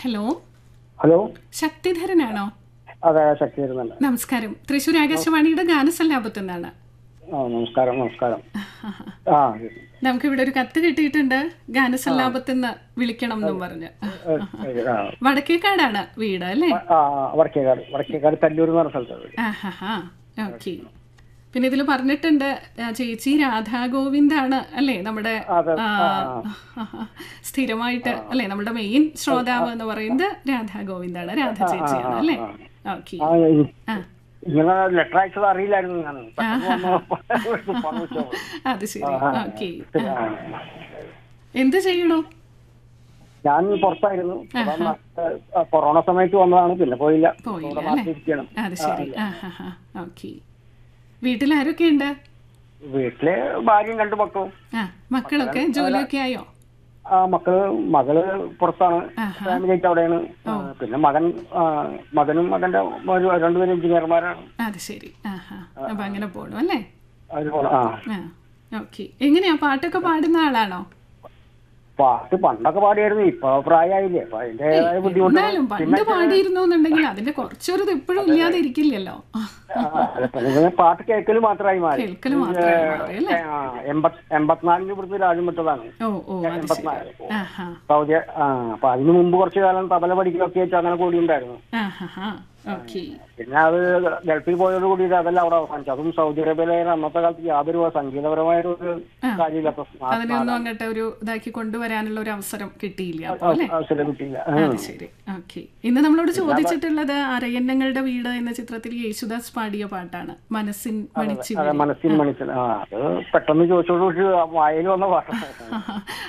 Hello hello ശക്തിധരനാണോ അതെ ശക്തി വരുന്നുണ്ട് നമസ്കാരം തൃശ്ശൂർ ആകാശവാണിയുടെ ഗാനസല്ലാപത്തു നിന്നാണ് ആ നമസ്കാരം നമസ്കാരം ആ നമുക്കിവിടെ ഒരു കത്ത് കിട്ടിയിട്ടുണ്ട് ഗാനസല്ലാപത്തിൽ നിന്ന് വിളിക്കണം എന്നും പറഞ്ഞ് ആ വടക്കേക്കാടാണ് വീട് അല്ലേ ആ വടക്കേക്കാട് വടക്കേക്കാട് തല്ലൂർ എന്ന് പറഞ്ഞ സ്ഥലത്ത് ആഹാ ഓക്കെ പിന്നെ ഇതിൽ പറഞ്ഞിട്ടുണ്ട് ആ, ചേച്ചി രാധാ ഗോവിന്ദാണ് അല്ലേ നമ്മുടെ അതെ, ആ, സ്ഥിരമായിട്ട് അല്ലേ നമ്മുടെ മെയിൻ ശ്രോതാവ് എന്ന് പറയുന്നത് രാധാ ഗോവിന്ദാണ് രാധ ചേച്ചിയാണ് അല്ലേ ഓക്കെ ആ ഇ- ആ ഇങ്ങനെ ലെറ്റർ അയച്ചത് അറിയില്ലായിരുന്നു ഞാൻ പെട്ടെന്ന് വന്ന് പറഞ്ഞു വെച്ചോ. അത് ശരി ഓക്കെ ആ. എന്ത് ചെയ്യണോ ഞാൻ പുറത്തായിരുന്നു ഇവിടെ നാട്ടില് കൊറോണ സമയത്ത് വന്നതാണ് പിന്നെ പോയില്ല പോയില്ല ഇവിടെ അല്ലേ നാട്ടിലിരിക്കണം അത് ശരി ആ ഹാ ഹാ ഓക്കെ വീട്ടിൽ ആരൊക്കെ ഉണ്ട് വീട്ടില് ഭാര്യയും രണ്ടു മക്കളും ആ മക്കളൊക്കെ ജോലിയൊക്കെ ആയോ ആ മക്കള് മകള് പുറത്താണ് ആഹാ. ഫാമിലി ആയിട്ട് അവിടെയാണ് ആ, പിന്നെ മകൻ ആ, മകനും മകന്റെ ഒരു രണ്ടുപേരും എഞ്ചിനീയർമാരാണ് അത് ശരി ആ ഹാ അപ്പൊ അങ്ങനെ പോണു അല്ലേ അവര് പോണ- ആ ആ ഓക്കെ എങ്ങനെയാ പാട്ടൊക്കെ പാടുന്ന ആളാണോ പാട്ട് പണ്ടൊക്കെ പാടിയായിരുന്നു ഇപ്പൊ പ്രായമായില്ലേ അപ്പൊ അതിന്റേതായ ബുദ്ധിമുട്ട് എന്നാലും പണ്ട് പാടിയിരുന്നു എന്നുണ്ടെങ്കിൽ അതിന്റെ കുറച്ചൊരു ഇത് ഇപ്പോഴും ഇല്ലാതെ ഇരിക്കില്ലല്ലോ ആ, ആ, അല്ല, പിന്നെ ഇങ്ങനെ പാട്ട് കേൾക്കല് മാത്രമായി മാറി കേൾക്കല് മാത്രമായി മാറി അല്ലേ ആ, എൺപത് എൺപത്തിനാലിന് ഇവിടുത്തെ രാജ്യം വിട്ടതാണ് ഓ ഓ അത് ശരി എൺപത്തിനാല് ആ ഹാ സൗദി ആ അപ്പൊ അതിന് മുമ്പ് കുറച്ചു കാലം തബല പഠിക്കുകയൊക്കെ ആയിട്ട് അങ്ങനെ കൂടി ഉണ്ടായിരുന്നു ആ ഹാ ഹാ ഓക്കെ പിന്നെ അത് ഗൾഫിൽ പോയതോട് കൂടി അതെല്ലാം അവിടെ അവസാനിച്ചു അതും സൗദി അറേബ്യയിലെ അന്നത്തെ കാലത്ത് യാതൊരു സംഗീതപരമായൊരു കാര്യമില്ല അപ്പൊ ആ- അതിനൊന്നും അങ്ങോട്ട് ഒരു ഇതാക്കി കൊണ്ടുവരാനുള്ള ഒരു അവസരം കിട്ടിയില്ല അപ്പൊ അല്ലേ അവസരം കിട്ടിയില്ല ആ. അത് ശരി ഓക്കെ ഇന്ന് നമ്മളോട് ചോദിച്ചിട്ടുള്ളത് അരയന്നങ്ങളുടെ വീട് എന്ന ചിത്രത്തിൽ യേശുദാസ് പാടിയ പാട്ടാണ് മനസ്സിൻ മണിച്ചി അതെ മനസ്സിൽ മനസ്സിൽ ആ അത് പെട്ടെന്ന് ചോദിച്ചോട് കൂടി വായിൽ വന്ന പാട്ടാണ്